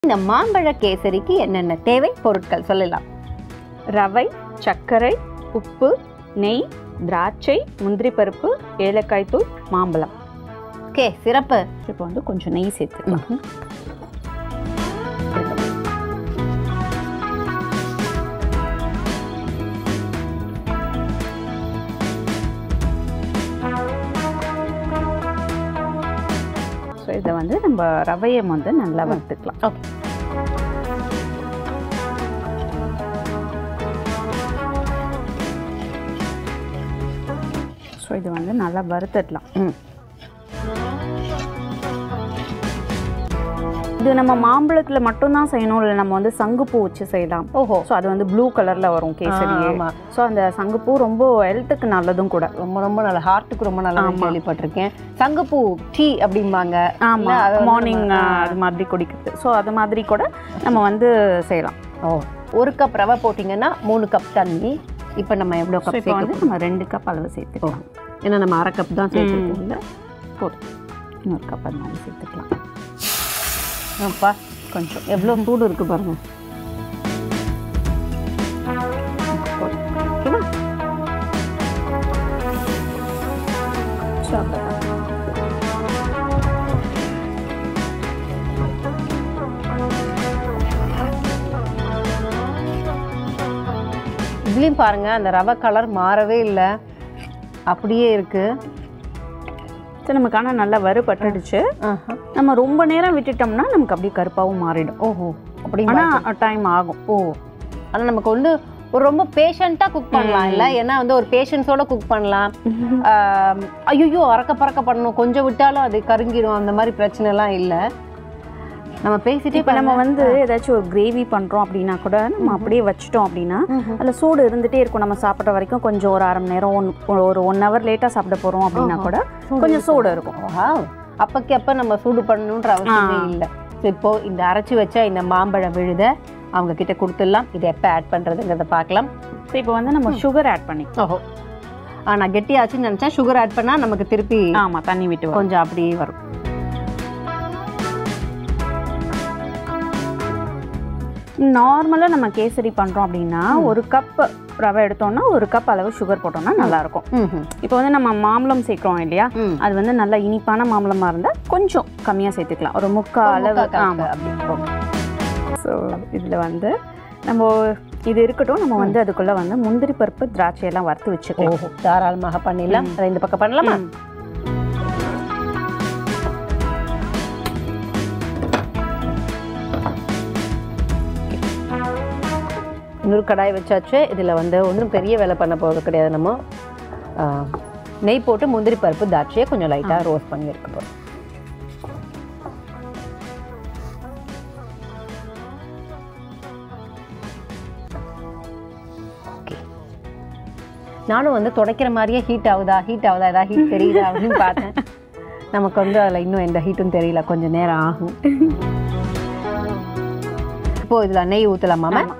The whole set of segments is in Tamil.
இந்த மாம்பழ கேசரிக்கு என்னென்ன தேவை பொருட்கள் சொல்லலாம் ரவை சர்க்கரை உப்பு நெய் திராட்சை முந்திரி பருப்பு ஏலக்காய் தூள் மாம்பழம் ஓகே சிறப்பு இப்போ வந்து கொஞ்சம் நெய் சேர்த்துக்கலாம் ஸோ இதை வந்து நம்ம ரவையை வந்து நல்லா வறுத்துக்கலாம் ஓகே ஸோ இது வந்து நல்லா வறுத்துடலாம் ம் இது நம்ம மாம்பழத்தில் மட்டும்தான் செய்யணும் இல்லை நம்ம வந்து சங்குப்பூ வச்சு செய்யலாம் ஓஹோ ஸோ அது வந்து ப்ளூ கலரில் வரும் கேசரி ஆ, ஆமா. ஸோ அந்த சங்குப்பூ ரொம்ப ஹெல்த்துக்கு நல்லதும் கூட ரொம்ப ரொம்ப நல்ல ஹார்ட்டுக்கு ரொம்ப நல்லா ஆமா. கேள்விப்பட்டிருக்கேன் சங்குப்பூ டீ அப்படிம்பாங்க இல்ல, அது ஆமாம் வந்து மார்னிங் நம்ம- அது மாதிரி குடிக்கிறது ஸோ அது மாதிரி கூட நம்ம வந்து செய்யலாம் ஓ ஒரு கப் ரவை போட்டிங்கன்னா மூணு கப் தண்ணி இப்போ நம்ம எவ்வளோ ஸோ கப் இப்போ வந்து சேர்க்கணும் நம்ம ரெண்டு கப் அளவு சேர்த்துக்கலாம் ஏன்னா நம்ம அரை கப் தான் சேர்த்துருக்கோம் இல்ல போதும் இன்னொரு கப் அது மாதிரி சேர்த்துக்கலாம் அப்பா கொஞ்சம் எவ்வளோ சூடு இருக்கு பாருங்க போதும் ஓகேவா ஸோ அவ்வளோதான் இதுலேயும் பாருங்க அந்த ரவை கலர் மாறவே இல்லை அப்படியே இருக்கு ஸோ நமக்கான நல்லா வறுபட்டுடுச்சு ஆஹா. நம்ம ரொம்ப நேரம் விட்டுட்டோம்னா நமக்கு அப்படியே கருப்பாகவும் மாறிடும் ஓஹோ அப்படி ஆனால் டைம் ஆகும் ஓ ஆனால் நமக்கு வந்து ஒரு ரொம்ப பேஷண்ட்டாக குக் பண்ணலாம் இல்லை ஏன்னா வந்து ஒரு பேஷன்ஸோட குக் பண்ணலாம் ஐயோ அறக்க பறக்க பண்ணணும் கொஞ்சம் விட்டாலும் அது கருங்கிடும் அந்த மாதிரி பிரச்சனைலாம் இல்லை நம்ம பேசிட்டே இப்போ நம்ம வந்து ஏதாச்சும் ஒரு கிரேவி பண்ணுறோம் அப்படின்னா கூட நம்ம அப்படியே வச்சிட்டோம் அப்படின்னா அதில் சூடு இருந்துகிட்டே இருக்கும் நம்ம சாப்பிட்ற வரைக்கும் கொஞ்சம் ஒரு அரை மணி நேரம் ஒன் ஒரு ஒன் ஹவர் லேட்டாக சாப்பிட போகிறோம் அப்படின்னா கூட கொஞ்சம் சூடு இருக்கும் வாவ் அப்பக்கு அப்ப நம்ம சூடு பண்ணணுன்ற அவசியமே இல்லை இப்போ இந்த அரைச்சி வச்ச இந்த மாம்பழ விழுத அவங்க கிட்ட கொடுத்துடலாம் இது எப்போ ஆட் பண்ணுறதுங்கிறத பார்க்கலாம் ஸோ இப்போ வந்து நம்ம சுகர் ஆட் பண்ணி ஓஹோ ஆனால் கெட்டியாச்சுன்னு நினச்சேன் சுகர் ஆட் பண்ணால் நமக்கு திருப்பி ஆமாம் தண்ணி விட்டு வரும் கொஞ்சம் அப்படியே வரும் நார்மலாக நம்ம கேசரி பண்ணுறோம் அப்படின்னா ஒரு கப் ரவை எடுத்தோம்னா ஒரு கப் அளவு சுகர் போட்டோம்னா நல்லாயிருக்கும் ம்ஹும். இப்போ வந்து நம்ம மாம்பழம் சேர்க்குறோம் இல்லையா ம். அது வந்து நல்லா இனிப்பான மாம்பழமாக இருந்தால் கொஞ்சம் கம்மியாக சேர்த்துக்கலாம் ஒரு முக்கா அளவு முக்கா கப் ஆமாம் அப்படி ஓகே. ஸோ இதில் வந்து நம்ம இது இருக்கட்டும் நம்ம வந்து அதுக்குள்ளே வந்து முந்திரி பருப்பு திராட்சையெல்லாம் வறுத்து வச்சுக்கலாம் ஓஹோ தாராளமாக பண்ணிடலாம் அதை இந்த பக்கம் பண்ணலாமா ம். இன்னொரு கடாய் வச்சாச்சு இதில் வந்து ஒன்றும் பெரிய வேலை பண்ண போகிறது கிடையாது நம்ம ஆ, நெய் போட்டு முந்திரி பருப்பு தாட்சியை கொஞ்சம் லைட்டாக ரோஸ்ட் பண்ணி எடுக்க போகிறோம் ஓகே நானும் வந்து துடைக்கிற மாதிரியே ஹீட் ஆகுதா ஹீட் ஆகுதா ஏதாவது ஹீட் தெரியுதா அப்படின்னு பார்த்தேன் நமக்கு வந்து அதில் இன்னும் எந்த ஹீட்டும் தெரியல கொஞ்சம் நேரம் ஆகும் இப்போ இதில் நெய் ஊற்றலாமா ஆமா.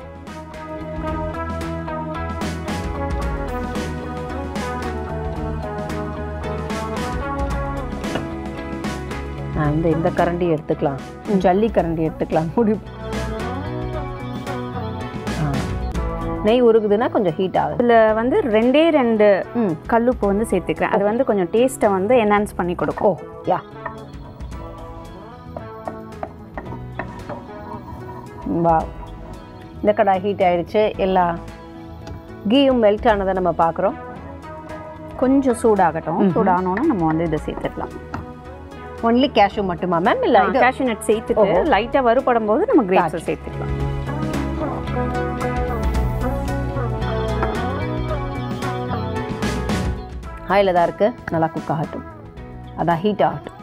நான் இந்த இந்த கரண்டி எடுத்துக்கலாம் ஜல்லி கரண்டி எடுத்துக்கலாம் முடி ஆ. நெய் உருகுதுன்னா கொஞ்சம் ஹீட் ஆகுது இதில் வந்து ரெண்டே ரெண்டு ம் கல்லுப்பு வந்து சேர்த்துக்கிறேன் அது வந்து கொஞ்சம் டேஸ்ட்டை வந்து என்ஹான்ஸ் பண்ணி கொடுக்கும் ஓ யா வா இந்த கடாய் ஹீட் ஆயிடுச்சு எல்லா கீயும் மெல்ட் ஆனதை நம்ம பார்க்குறோம் கொஞ்சம் சூடாகட்டும் சூடானோன்னா நம்ம வந்து இதை சேர்த்துக்கலாம் ஒன்லி கேஷ்யூ மட்டுமா மேம் இல்லை இது கேஷ்யூ நட் சேர்த்துட்டு லைட்டாக வறுபடும் போது நம்ம கிரேப்ஸை சேர்த்துக்கலாம் ஆயில் தான் இருக்குது நல்லா குக் ஆகட்டும் அதான் ஹீட் ஆகட்டும்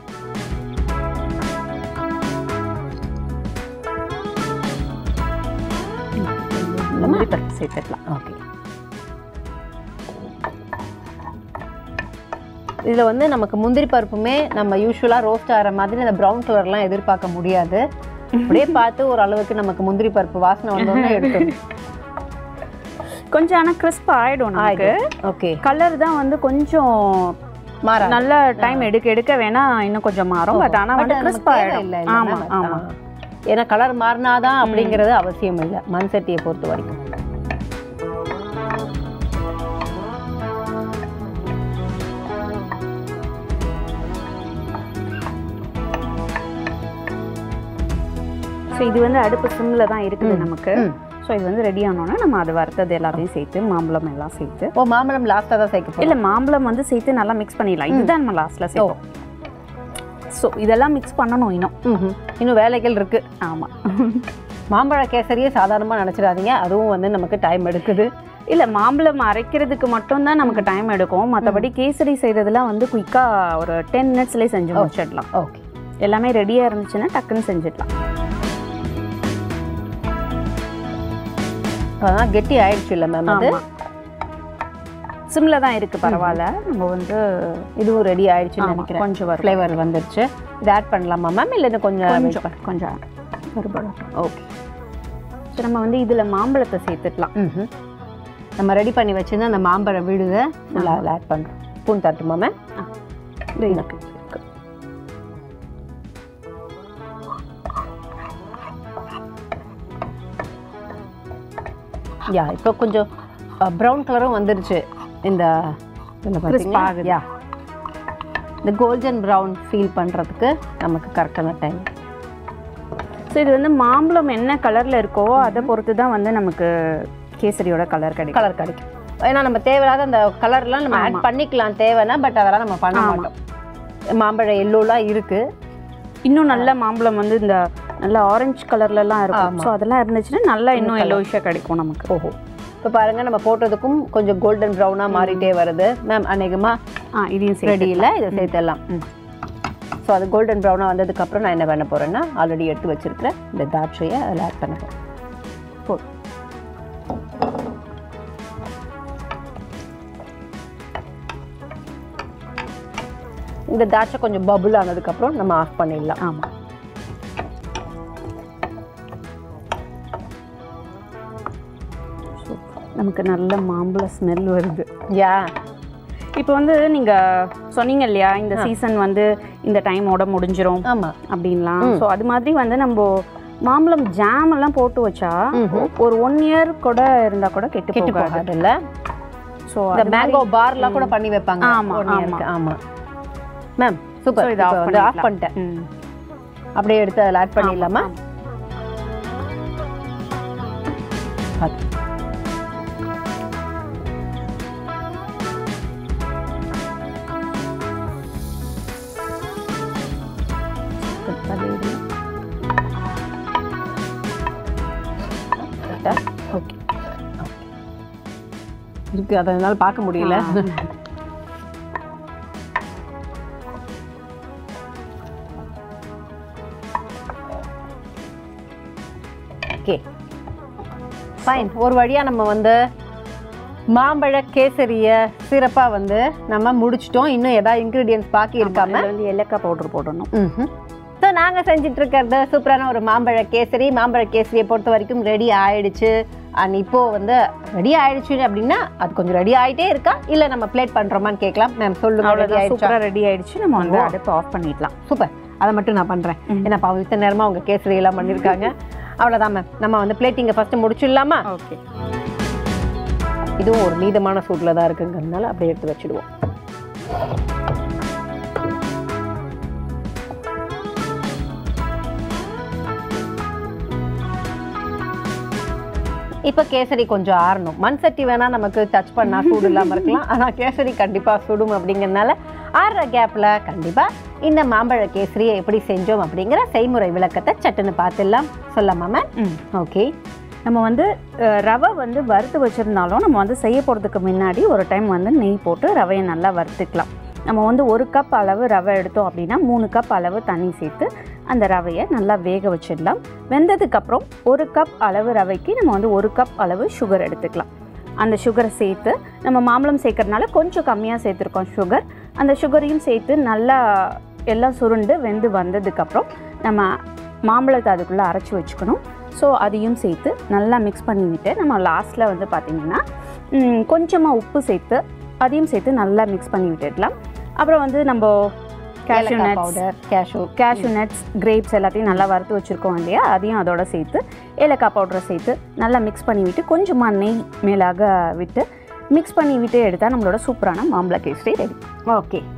முந்திரி பருப்பு சேர்த்துக்கலாம் ஓகே இதில் வந்து நமக்கு முந்திரி பருப்புமே நம்ம யூஸ்வலாக ரோஸ்ட் ஆகிற மாதிரி அந்த ப்ரௌன் கலர்லாம் எதிர்பார்க்க முடியாது அப்படியே பார்த்து ஒரு அளவுக்கு நமக்கு முந்திரி பருப்பு வாசனை வந்தோடனே எடுத்துடும் கொஞ்சம் ஆனால் கிறிஸ்ப் ஆகிடும் நமக்கு ஓகே கலர் தான் வந்து கொஞ்சம் மாறா நல்ல டைம் எடுக்க எடுக்க வேணா இன்னும் கொஞ்சம் மாறும் பட் ஆனால் வந்து But கிறிஸ்ப் நமக்கு ஆகிடும் தேவையில்லை இல்ல ஆமாம் ma'am? ஆமாம் ஏன்னா கலர் மாறினாதான் அப்படிங்கிறது அவசியம் இல்லை மண் சட்டியை பொறுத்த வரைக்கும் ஸோ இது வந்து அடுப்பு சிம்மில் தான் இருக்குது நமக்கு ம். ஸோ இது வந்து ரெடி ஆனோன்னா நம்ம அது வறுத்தது எல்லாத்தையும் சேர்த்து மாம்பழம் எல்லாம் சேர்த்து ஓ மாம்பழம் லாஸ்ட்டாக தான் சேர்க்க போகிறோம் இல்லை மாம்பழம் வந்து சேர்த்து நல்லா மிக்ஸ் பண்ணிடலாம் இதுதான் நம்ம லாஸ்ட்டில் சேர்ப்போம் ஸோ இதெல்லாம் மிக்ஸ் பண்ணணும் இன்னும் ம்ஹும். இன்னும் வேலைகள் இருக்கு ஆமாம் மாம்பழ கேசரியே சாதாரணமாக நினச்சிடாதீங்க அதுவும் வந்து நமக்கு டைம் எடுக்குது இல்லை மாம்பழம் அரைக்கிறதுக்கு மட்டும்தான் நமக்கு டைம் எடுக்கும் மற்றபடி கேசரி செய்கிறதுலாம் வந்து குயிக்காக ஒரு டென் மினிட்ஸ்லேயே செஞ்சு முடிச்சிடலாம் ஓகே எல்லாமே ரெடியாக இருந்துச்சுன்னா டக்குன்னு செஞ்சிடலாம் அதான் கெட்டி ஆயிடுச்சு இல்லை மேம் அது சிம்மில் தான் இருக்குது பரவாயில்ல நம்ம வந்து இதுவும் ரெடி ஆயிடுச்சுன்னு ஆமா, நினைக்கிறேன் கொஞ்சம் வரும் ஃப்ளேவர் வந்துருச்சு இது ஆட் பண்ணலாமா மேம் இல்லை இன்னும் கொஞ்சம் கொஞ்சம் கொஞ்சம் வருபடும் ஓகே ஸோ நம்ம வந்து இதில் மாம்பழத்தை சேர்த்துக்கலாம் ம் நம்ம ரெடி பண்ணி வச்சிருந்த அந்த மாம்பழ விடுதை ஃபுல்லாக அதில் ஆட் பண்ணுறோம் ஸ்பூன் தட்டுமா மேம் இது இருக்கு யா இப்போ கொஞ்சம் ப்ரௌன் கலரும் வந்துருச்சு இந்த இதில் பார்த்தீங்களா ஆகுது. யா இந்த கோல்டன் ப்ரௌன் ஃபீல் பண்ணுறதுக்கு நமக்கு கரெக்டான டைம் ஸோ இது வந்து மாம்பழம் என்ன கலரில் இருக்கோ அதை பொறுத்து தான் வந்து நமக்கு கேசரியோட கலர் கிடைக்கும் கலர் கிடைக்கும் ஏன்னா நம்ம தேவையில்லாத அந்த கலர்லாம் நம்ம ஆட் ஆமா. பண்ணிக்கலாம் தேவைன்னா பட் அதெல்லாம் நம்ம பண்ண ஆமா. மாட்டோம் மாம்பழ எல்லோலாம் இருக்கு இன்னும் நல்ல மாம்பழம் வந்து இந்த நல்ல ஆரஞ்சு கலர்லலாம் இருக்கும் ஆமா. ஸோ அதெல்லாம் இருந்துச்சுன்னா நல்லா இன்னும் எல்லோஷாக கிடைக்கும் நமக்கு ஓஹோ இப்போ பாருங்க நம்ம போட்டதுக்கும் கொஞ்சம் கோல்டன் ப்ரௌனாக மாறிட்டே வருது மேம் அநேகமா ஆ இதையும் சரி ரெடி இல்லை இதை சேர்த்துடலாம் ம். ஸோ அது கோல்டன் ப்ரௌனாக வந்ததுக்கப்புறம் நான் என்ன பண்ண போறேன்னா ஆல்ரெடி எடுத்து வச்சிருக்கிறேன் இந்த திராட்சையை அதில் ஆட் பண்ண போறேன் போதும் இந்த திராட்சை கொஞ்சம் பபுள் ஆனதுக்கப்புறம் நம்ம ஆஃப் பண்ணிடலாம் ஆமாம் நமக்கு நல்ல மாம்பழ ஸ்மெல் வருது யா இப்போ வந்து நீங்கள் சொன்னீங்க இல்லையா இந்த சீசன் வந்து இந்த டைமோட முடிஞ்சிரும் ஆமா அப்படின்லாம் ஸோ அது மாதிரி வந்து நம்ம மாம்பழம் ஜாம் எல்லாம் போட்டு வச்சா ஒரு ஒன் இயர் கூட இருந்தா கூட கெட்டு கெட்டு போகாது போகாது இல்ல ஸோ இந்த மேங்கோ பார்லாம் கூட பண்ணி வைப்பாங்க ஆமா, one year க்கு. ஆமா மேம் சூப்பர் So, இதை இதை off வந்து ஆஃப் பண்ணிடலாம். பண்ணிட்டேன் ம் அப்படியே எடுத்து அதில் ஆட் பண்ணிடலாமா அது. ஓகே இருக்கு அதை என்னால பார்க்க முடியல ஓகே ஃபைன் ஒரு வழியா நம்ம வந்து மாம்பழ கேசரிய சிறப்பா வந்து நம்ம முடிச்சிட்டோம் இன்னும் ஏதாவது இன்க்ரீடியன்ஸ் பாக்கி இருக்காம அதில் வந்து ஏலக்காய் பவுடர் போடணும் ஸோ நாங்கள் செஞ்சுட்டு இருக்கிறது சூப்பரான ஒரு மாம்பழ கேசரி மாம்பழ கேசரியை பொறுத்த வரைக்கும் ரெடி ஆயிடுச்சு அண்ட் இப்போ வந்து ரெடி ஆயிடுச்சு அப்படின்னா அது கொஞ்சம் ரெடி ஆயிட்டே இருக்கா இல்லை நம்ம பிளேட் பண்றோமான்னு கேட்கலாம் மேம் சொல்லுங்க ரெடி அவ்வளோதான் ஆயிடுச்சா சூப்பராக ரெடி ஆயிடுச்சு நம்ம வந்து ஓ. அடுப்பு ஆஃப் பண்ணிடலாம் சூப்பர் அதை மட்டும் நான் பண்றேன் ஏன்னா பாவம் இத்தனை நேரமா அவங்க கேசரி எல்லாம் பண்ணியிருக்காங்க அவ்வளோதான் மேம் நம்ம வந்து பிளேட்டிங்கை ஃபர்ஸ்ட் முடிச்சிடலாமா ஓகே இதுவும் ஒரு மீதமான சூட்டில் தான் இருக்குங்கிறதுனால அப்படியே எடுத்து வச்சிடுவோம் இப்போ கேசரி கொஞ்சம் ஆறணும் மண் சட்டி வேணா நமக்கு டச் பண்ணா சூடு இல்லாமல் இருக்கலாம் ஆனால் கேசரி கண்டிப்பாக சுடும் அப்படிங்கிறதுனால ஆறுற கேப்பில் கண்டிப்பாக இந்த மாம்பழ கேசரியை எப்படி செஞ்சோம் அப்படிங்கிற செய்முறை விளக்கத்தை சட்டுன்னு பார்த்துடலாம் சொல்லாமா மேம் ம் ஓகே நம்ம வந்து அஹ், ரவை வந்து வறுத்து வச்சுருந்தாலும் நம்ம வந்து செய்ய போகிறதுக்கு முன்னாடி ஒரு டைம் வந்து நெய் போட்டு ரவையை நல்லா வறுத்துக்கலாம் நம்ம வந்து ஒரு கப் அளவு ரவை எடுத்தோம் அப்படின்னா மூணு கப் அளவு தண்ணி சேர்த்து அந்த ரவையை நல்லா வேக வச்சிடலாம் வெந்ததுக்கப்புறம் ஒரு கப் அளவு ரவைக்கு நம்ம வந்து ஒரு கப் அளவு சுகர் எடுத்துக்கலாம் அந்த சுகரை சேர்த்து நம்ம மாம்பழம் சேர்க்கறதுனால கொஞ்சம் கம்மியாக சேர்த்துருக்கோம் சுகர் அந்த சுகரையும் சேர்த்து நல்லா எல்லாம் சுருண்டு வெந்து வந்ததுக்கப்புறம் நம்ம மாம்பழத்தை அதுக்குள்ளே அரைச்சி வச்சுக்கணும் ஸோ அதையும் சேர்த்து நல்லா மிக்ஸ் பண்ணிவிட்டு நம்ம லாஸ்ட்டில் வந்து பார்த்திங்கன்னா கொஞ்சமாக உப்பு சேர்த்து அதையும் சேர்த்து நல்லா மிக்ஸ் பண்ணி விட்டுடலாம் அப்புறம் வந்து நம்ம cashew nuts. Powder cashew cashew nuts grapes எல்லாத்தையும் நல்லா வறுத்து வச்சுருக்கோம் இல்லையா அதையும் அதோட சேர்த்து ஏலக்காய் பவுடரை சேர்த்து நல்லா மிக்ஸ் பண்ணி விட்டு கொஞ்சமாக நெய் மேலாக விட்டு மிக்ஸ் பண்ணி விட்டு எடுத்தால் நம்மளோட சூப்பரான மாம்பழ கேசரி ரெடி ஓகே